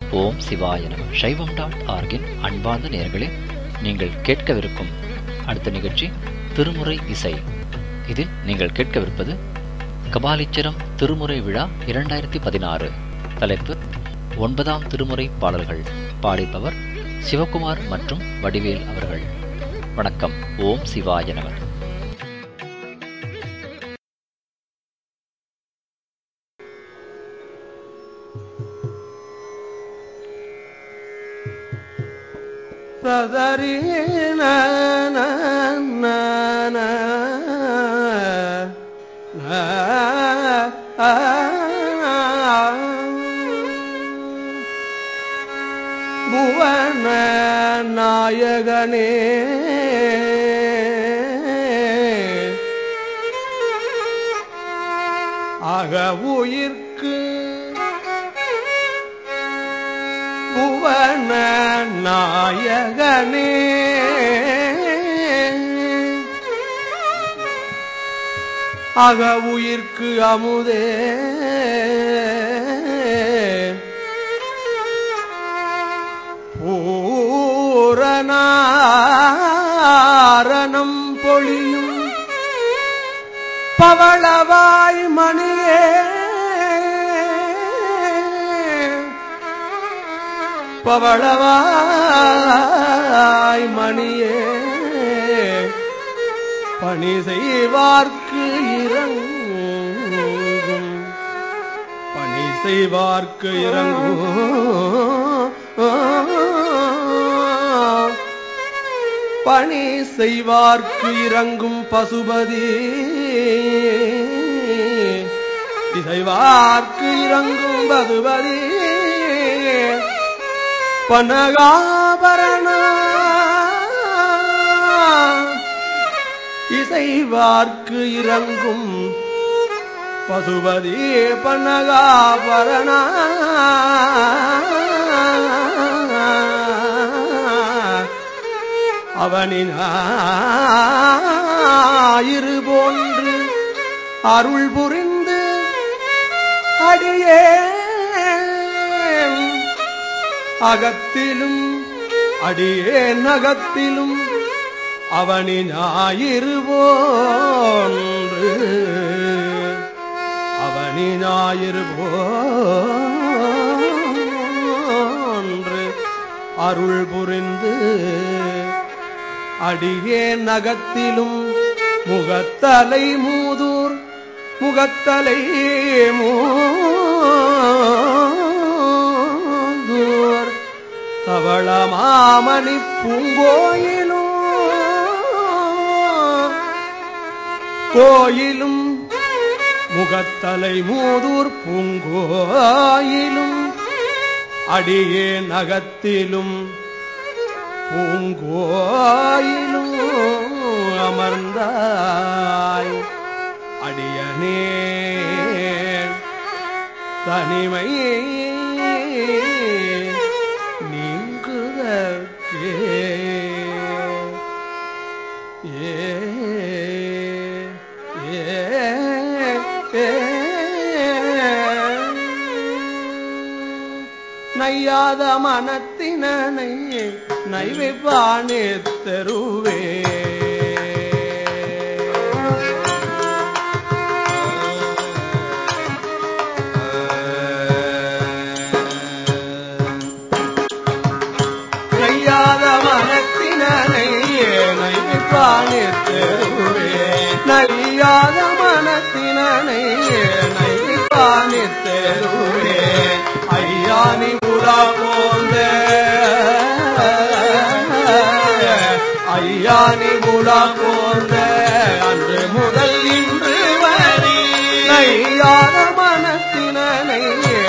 ஓம் சிவாய நம சைவம் டாட் ஆர்கின் அன்பார்ந்த நேயர்களே நீங்கள் கேட்கவிருக்கும் அடுத்த நிகழ்ச்சி திருமுறை இசை இதில் நீங்கள் கேட்கவிருப்பது கபாலீச்சரம் திருமுறை விழா இரண்டாயிரத்தி பதினாறு தலைப்பு ஒன்பதாம் திருமுறை பாடல்கள் பாடிப்பவர் சிவகுமார் மற்றும் வடிவேல் அவர்கள் வணக்கம் ஓம் சிவாய நம சதரி புவன நாயகனே அக உயிர்க்கு புவன நாயகனே அக உயிர்க்கு அமுதே பூரணாரணம் பொழியும் பவளவாய் மணியே பவளவாய் மணியே பணி செய்வார்க்கு இறங்கும் பணி செய்வார்க்கு இறங்கும் பணி செய்வார்க்கு இறங்கும் பசுபதி இசைவார்க்கு இறங்கும் பசுபதி பனகாபரண இசைவார்க்கு இறங்கும் பசுபதி பனகாபரண அவனினாயிரு போன்று அருள் புரிந்து அடியே அகத்திலும் அடியே நகத்திலும் அவனி ஞாயிறு போன்று அவனி ஞாயிறு போன்று அருள் புரிந்து அடியே நகத்திலும் முகத்தலை மூதூர் முகத்தலை மூதூர் தவள மாமணி பூங்கோயிலும் கோயிலும் முகத்தலை மூதூர் பூங்கோயிலும் அடியே நகத்திலும் பூங்கோயிலும் அமர்ந்தாய் அடியனே தனிமை நீங்குதற்கே ஏ ஏ ஏ நையாத மனத்தினனை நைவைப்பானே தெருவே நையாத மனத்தினனை நைவைப்பானே தெருவே நையாத மனத்தினனை நைவைப்பானே தெருவே ஐயானி உலா போந்த ஐயானி உலா போந்த அன்று முதல் இன்று வரி நையாத மனத்தினனை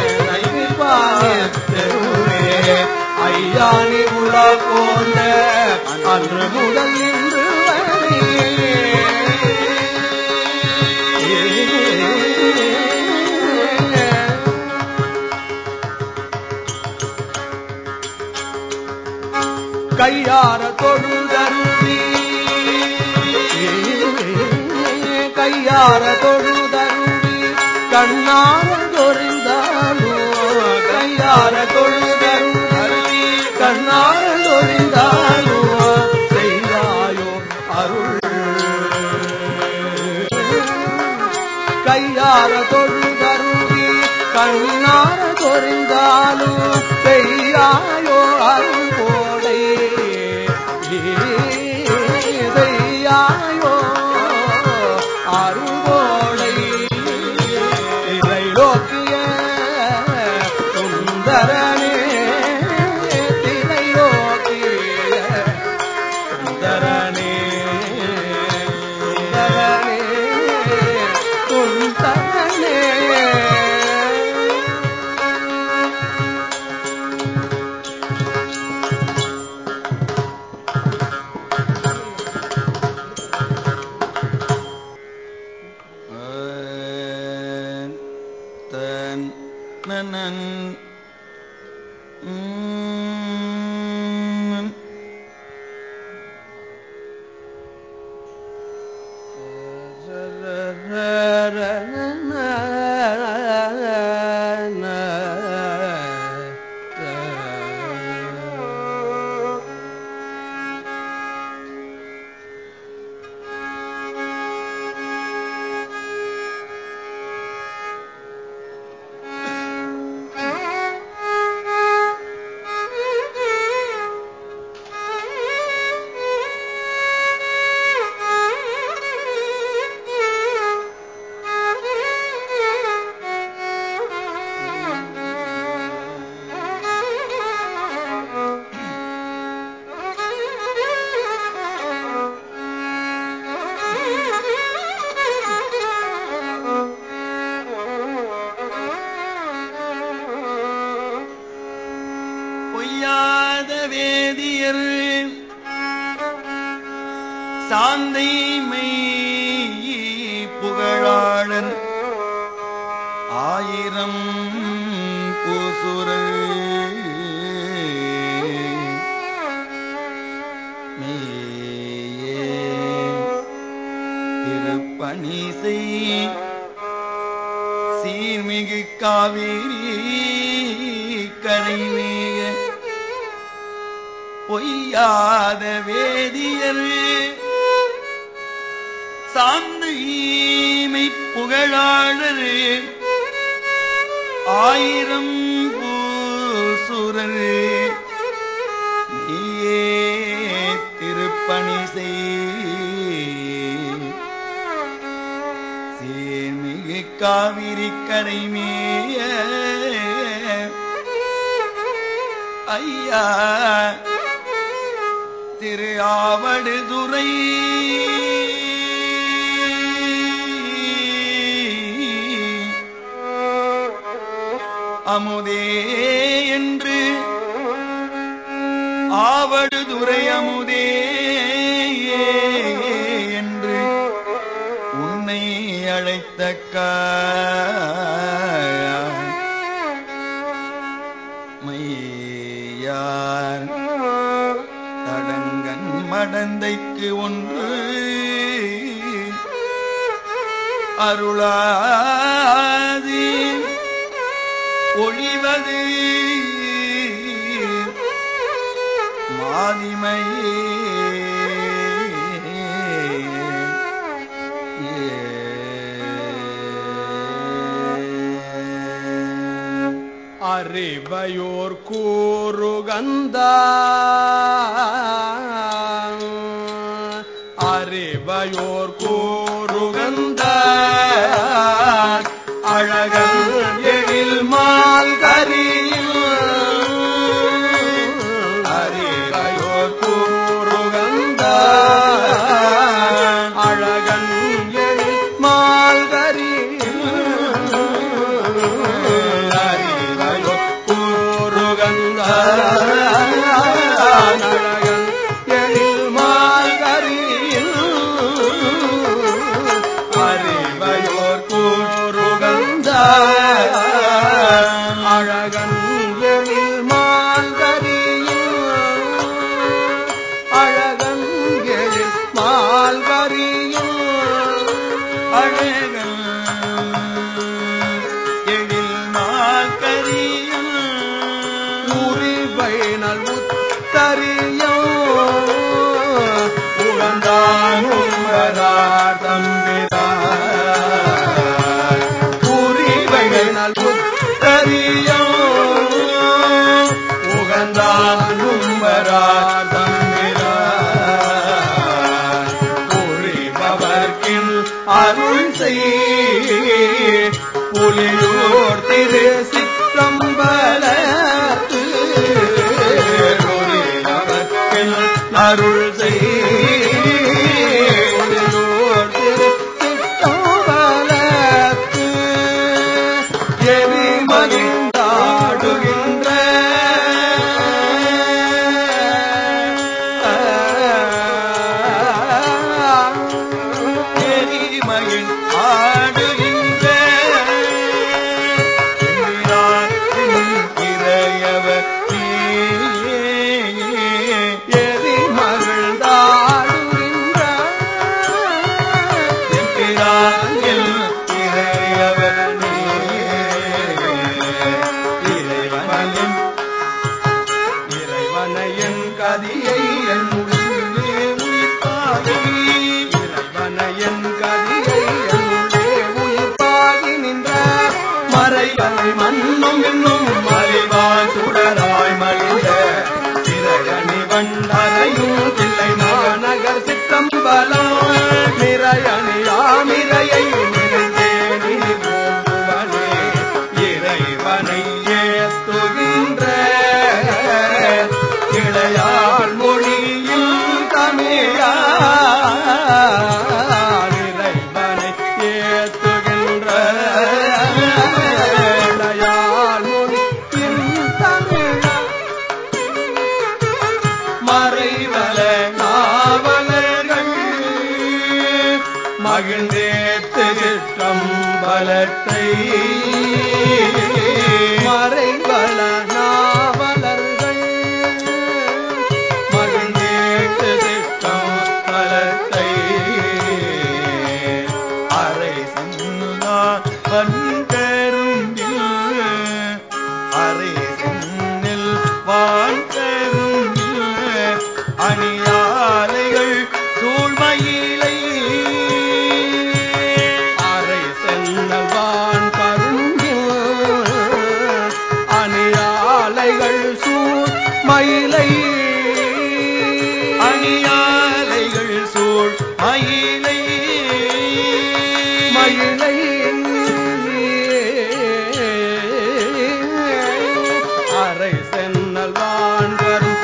நைவிப்பானே ஐயானி உலா போந்த அன்று முதல் இன்று வரி கையார தொழுதருவி கையார தொழுதருவி கண்ணார தொழுந்தாலோ கையார தொழுதருவி அறிந்தாலும் பெய்யாயோ அருங்கோடை செய்யாயோ அருங்கோடை திரைலோக்கிய சுந்தரனே திரைலோக்கிய சுந்தரனே சுந்தரனே சுந்தரனே தன் நனன் ம். பொய்யாத வேதியர் சாந்தைமை புகழாளர் ஆயிரம் பூசுரர் மேயே திருப்பணி செய் சீர்மிகு காவிரி கரைமேய பொய்யாத வேதியர் சாந்த ஈமை புகழாளர் ஆயிரம் பூசுரர் நீயே திருப்பணி செய் சேர்மிகு காவிரி கரைமேய ஐயா திரு ஆவடுதுறை அமுதே என்று ஆவடுதுறை அமுதே என்று உன்னை அழைத்தக்க மையார் தடங்கன் மடந்தைக்கு ஒன்று அருளாதி ஒளிவது மாதிமையே அறிவையோர் கூறுகந்த அறிவையோர் கூறுகந்த அழகல் எழில் மால் கரியில் அறிவையோர் கூறுகந்த அழகன் எழில் மால் கரியில் அறிவையோ கூறுகந்த அழகன் எழில் மால்கரியில் அறிவையோர் கூறுகந்த அழகன் எழில் மால்கரியில் அழகன் எழில் மால்கரியில் அழகன் எழில் மாக்கரியம் உரிவைனல் உத்தரியம் உழந்தானும் வரார் தம்பிரார் உரிவைனல் உத்தரியம் தானும் வரார் தம்பிரான் புரிபவர்க்கின் அருள் செய் புலியூர் திரு சிற்றம்பலத்து புரிபவர்க்கின் அருள் செய் புலியூர் திரு சிற்றம்பலத்து எரிமகிழ்ந்தாடுகின்ற எரிமகிழ் ஆடுகின்ற எம்பிராட்டின் இறையவர் எம்பிராட்டில் இறையவர் இறைவனின் இறைவனையன் கதியை என் உள்ளே உயிர்ப்பாகி இறைவனையன் கதியை என் உள்ளே உயிர்ப்பாகி நின்ற மறைகளை மண்ணும் இன்னும் மறைவாய் சுடராய் மனித திரையணி வண்டரையும் தில்லை மாநகர் சிற்றம்பலம் நிறையணியாமிரையை நினைந்தேனி பூம்புவனே இறைவனை ஏத்துகின்ற இளையாள் மொழியில் தமிழா இறைவனை ஏத்துகின்ற இளையாள் மொழியில் தமிழா மறைவல நாவலர்கள் மகிழ்ந்தேத்து சிற்றம்பலத்தை மறைவல நாவலர்கள் மகிழ்ந்தேத்து சிற்றம்பலத்தை அரை சின்னா வன்கரும்பில் அரை சின்னில் வாழ்கரும்பில் அணியாலைகள் சூழ்மையிலை அரை சென்னவான் கரும்பில் அணியாலைகள் சூழ் மயிலை அணியாலைகள் சூழ் மயிலை மயிலை அரை சென்னல் வான்வரும்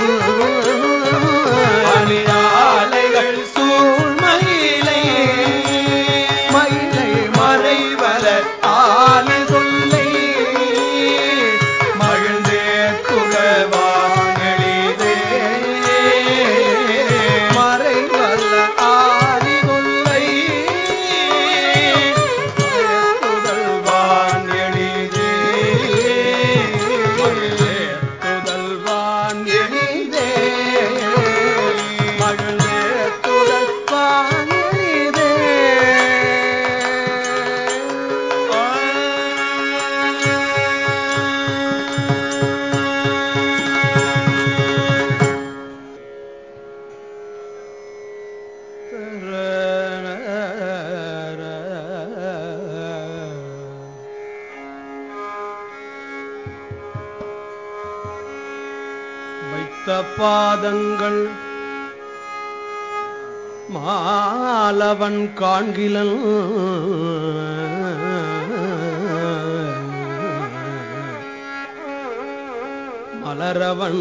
அணியாலைகள் சூழ் மயிலை மயிலை மறைவல ஆலி சொல்லை மகிழ்ந்தே குகவாங்கெளிதே மறைவல்ல ஆலி சொல்லை புதல்வான் எளிதே புதல்வான் எளிதே மகிழ்ந்தே புதல்வான் எளிதே வைத்த பாதங்கள் மாலவன் காண்கிலன் மலரவன்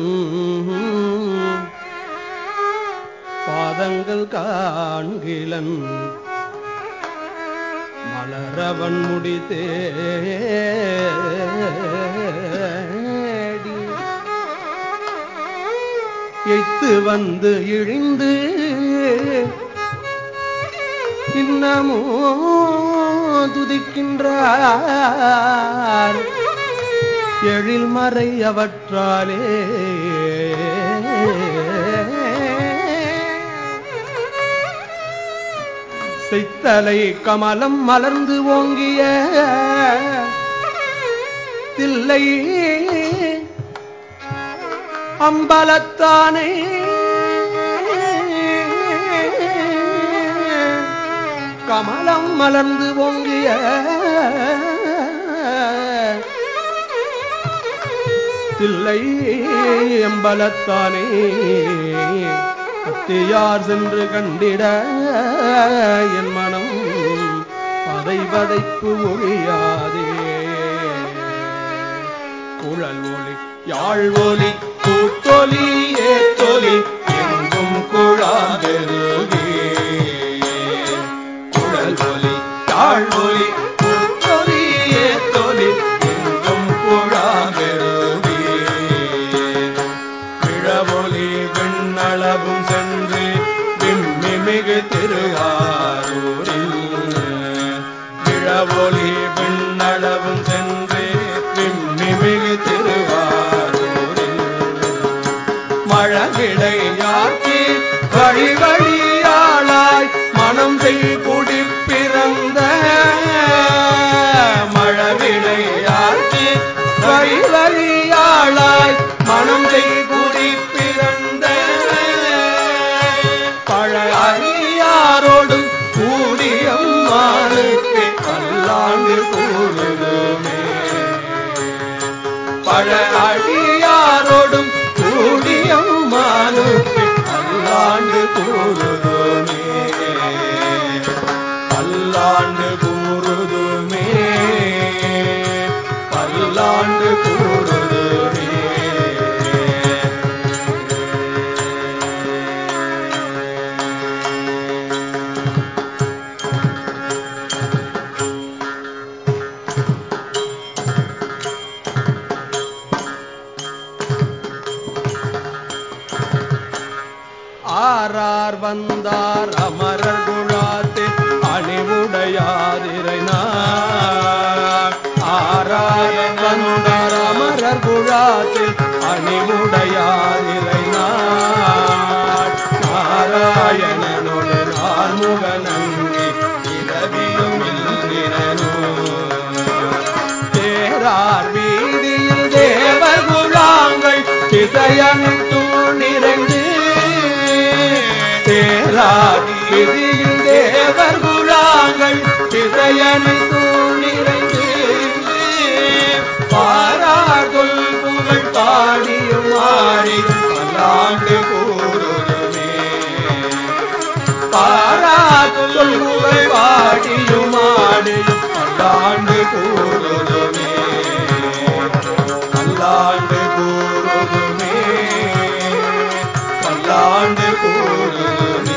பாதங்கள் காண்கிலன் மலரவன் முடித்தேடி எய்த்து வந்து இழிந்து இன்னமோ துதிக்கின்றார் எழில் மறை அவற்றாலே செய்த்தலை கமலம் மலர்ந்து ஓங்கிய தில்லை அம்பலத்தானே கமலம் மலர்ந்து ஓங்கிய தில்லை எம்பலத்தானே அத்தியார் சென்று கண்டிட என் மனம் பதை பதைப்பு ஒழியாதே குழல் ஒளி யாழ் ஒலி கூத்தொலி ஏத்தொலி எங்கும் குழாதெருகே குழல் ஒலி யாழ் ஒலி கூத்தொலி ஏத்தொலி எங்கும் குழாதெருகே கிழவொலி விண்ணளவும் சென்று விம்மிமிகு திருவாரூரில் கிழவொலி விண்ணளவும் சென்று விம்மிமிகு திருவாரூரில் மழகிடையாக்கி வழி வழியாளாய் மனம் செய் குடி பிறந்த மழவிடையாக்கி வழி வழியாளாய் மனம் செய் குடி பிறந்த பழையாரோடும் கூடியம் மானுக்கு பல்லாண்டு கூடுமே பழ அடியாரோடும் கூடியம் மானுக்கு பல்லாண்டு கூறுதுமே பல்லாண்டு கூறுதுமே பல்லாண்டு கூறுதுமே ஆரார் வந்தார் அமரர் குழாத்து அணிவுடையாதிரை ஆரார் வந்தார் அமரர் குழாத்து அணிவுடையாதிரை நாராயணனோடு நான்முக நங்கி இரவியும் இந்திரனோ தேரார் வீதியில் தேவர் குழாங்கள் திசையனைத்தும் நிறைந்து தேரார் வீதியில் தேவர் குழாங்கள் திசையனைத்தும் நிறைந்து பாராதுல் புகழ் பாடியும் ஆடி பல்லாண்டு கூறுதுமே பாராதுல் புகழ் பாடியும் ஆடியும் பல்லாண்டு கூறுதுமே பல்லாண்டு கூறுதுமே பல்லாண்டு கூறுதுமே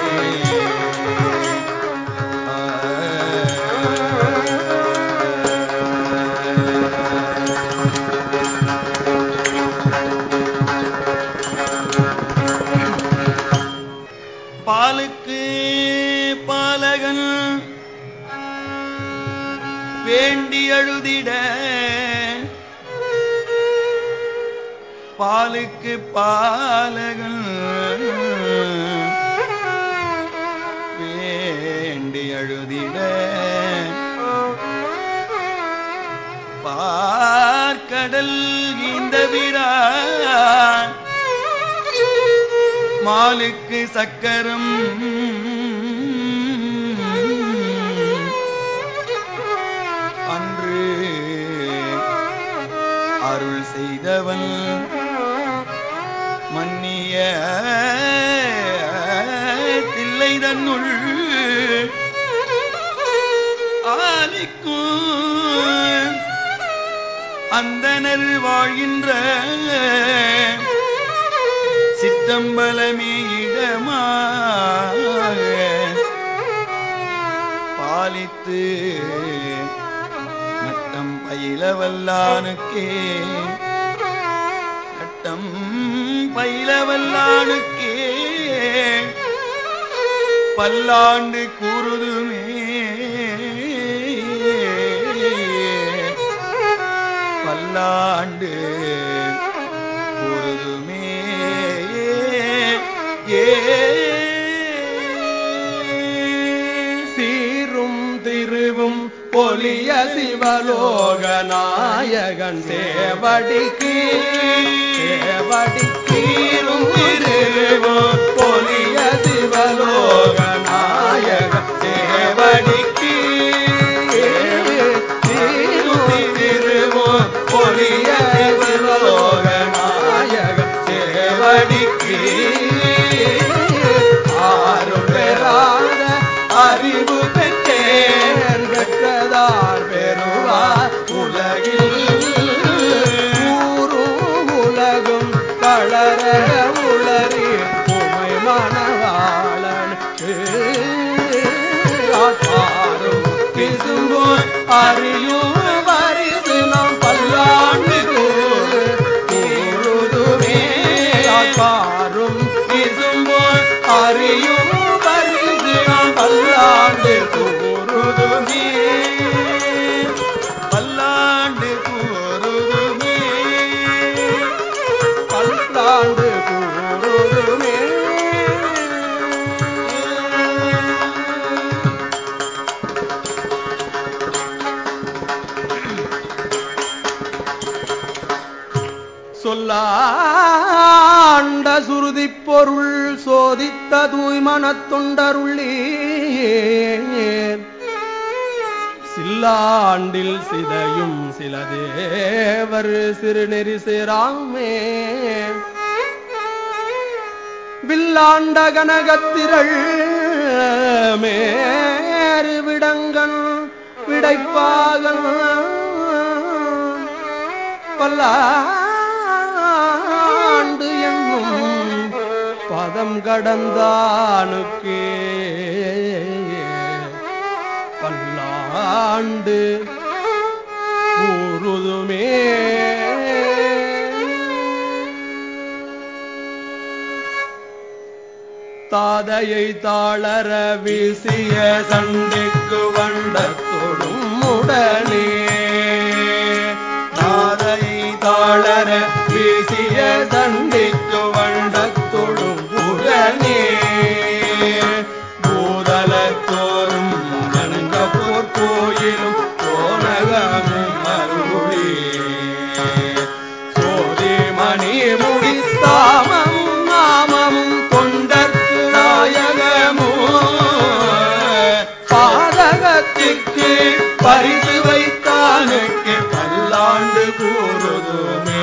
பாலுக்கு பாலகன் வேண்டி அழுதிட பாலுக்கு பாலகன் வேண்டி அழுதிட பார்க்கடல் இந்த விரான் மாலுக்கு சக்கரம் அன்று அருள் செய்தவன் மன்னிய தில்லை தன்னுள் ஆலிக்கும் அந்தனர் வாழ்கின்ற சித்தம்பலமே இடமாக பாலித்து நட்டம் பயிலவல்லானுக்கே நட்டம் பயிலவல்லானுக்கே பல்லாண்டு கூறுதுமே பல்லாண்டு கூறுதுமே ஏ சீரும் திருவும் பொலிய சிவலோக நாயகன் சேவடிக்கு சேவடிக்கீரும் திருவும் பொலிய சிவலோக நாயகன் சேவடிக்கு சீரும் திருவும் பொலிய சிவலோக ஆறும் பெறாத அறிவு பெற்றேன் பெற்றதார் பெறுவார் உலகில் ஊரும் உலகும் களர உளறி உமை மணவாளன் ஆத்தாரும் பிசும்போர் அறியும் வரிது நாம் பல்லாண்டு கூறுதுமே ஆத்தாரும் பிசும்போர் அறியும் வரிது நாம் பல்லாண்டு கூறுதுமே பல்லாண்டு கூறுதுமே பல்லாண்டு கூறுதுமே சொல்லாண்ட சுருதி பொருள் சோதித்த தூய்மனத் தொண்டருள்ளே சில்லாண்டில் சிதையும் சில தேவர் சிறுநெறி சேராமே வில்லாண்ட கனகத்திரள் மேறு விடங்கன் விடைப்பாகன் பல்லாண்டு என்னும் பதம் கடந்தானுக்கே பல்லாண்டு கூறுதுமே தாதையை தாளர வீசிய சண்டைக்கு வண்டத்தொடும் உடனே தாதையை தாளர வீசிய சண்டைக்கு வண்டத்தொடும் உடனே பூதலத்தோறும் நங்கப்போர் கோயிலும் கோனகமும் அருளே சோதி மணி முடித்தாமம் நாமமும் தொண்டற்கு நாயகமோ பாதகத்திற்கு பரிசு வைத்தானுக்கு பல்லாண்டு கூறுதுமே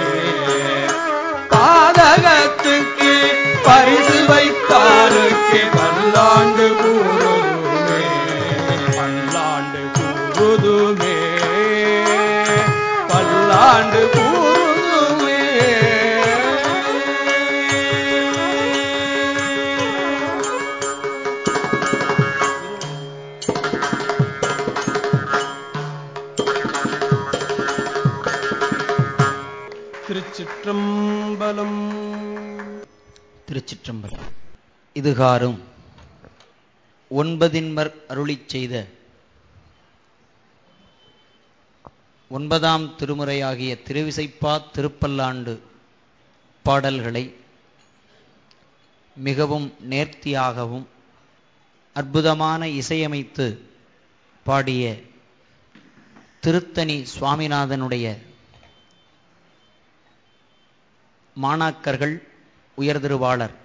பாதகத்துக்கு பரிசு வைத்தானுக்கு பல்லாண்டு கூறுதுமே பல்லாண்டு கூறுதுமே பல்லாண்டு கூறுதுமே திருச்சிற்றம்பலம் திருச்சிற்றம்பலம் இதுகாரும் ஒன்பதின்மர் அருளிச் செய்த ஒன்பதாம் திருமுறையாகிய திருவிசைப்பா திருப்பல்லாண்டு பாடல்களை மிகவும் நேர்த்தியாகவும் அற்புதமான இசையமைத்து பாடிய திருத்தணி சுவாமிநாதனுடைய மாணாக்கர்கள் உயர்திருவாளர்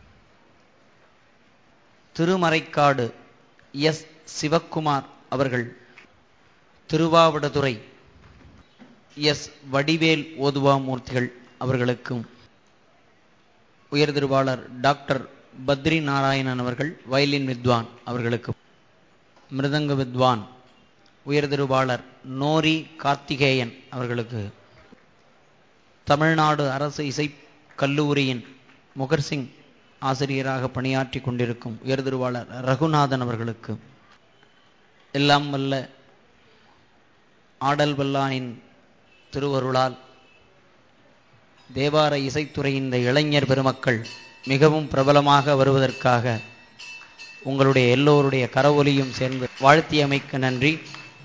திருமறைக்காடு எஸ் சிவக்குமார் அவர்கள் திருவாவடுதுறை எஸ் வடிவேல் ஓதுவாமூர்த்திகள் அவர்களுக்கும் உயர்திருவாளர் டாக்டர் பத்ரி நாராயணன் அவர்கள் வயலின் வித்வான் அவர்களுக்கும் மிருதங்க வித்வான் உயர்திருவாளர் நோரி கார்த்திகேயன் அவர்களுக்கு தமிழ்நாடு அரசு இசை கல்லூரியின் முகர்சிங் ஆசிரியராக பணியாற்றி கொண்டிருக்கும் உயர்திருவாளர் ரகுநாதன் அவர்களுக்கு எல்லாம் வல்ல ஆடல் வல்லானின் திருவருளால் தேவார இசைத்துறையின் இந்த இளைஞர் பெருமக்கள் மிகவும் பிரபலமாக வருவதற்காக உங்களுடைய எல்லோருடைய கரவொலியும் சேர்ந்து வாழ்த்தியமைக்கு நன்றி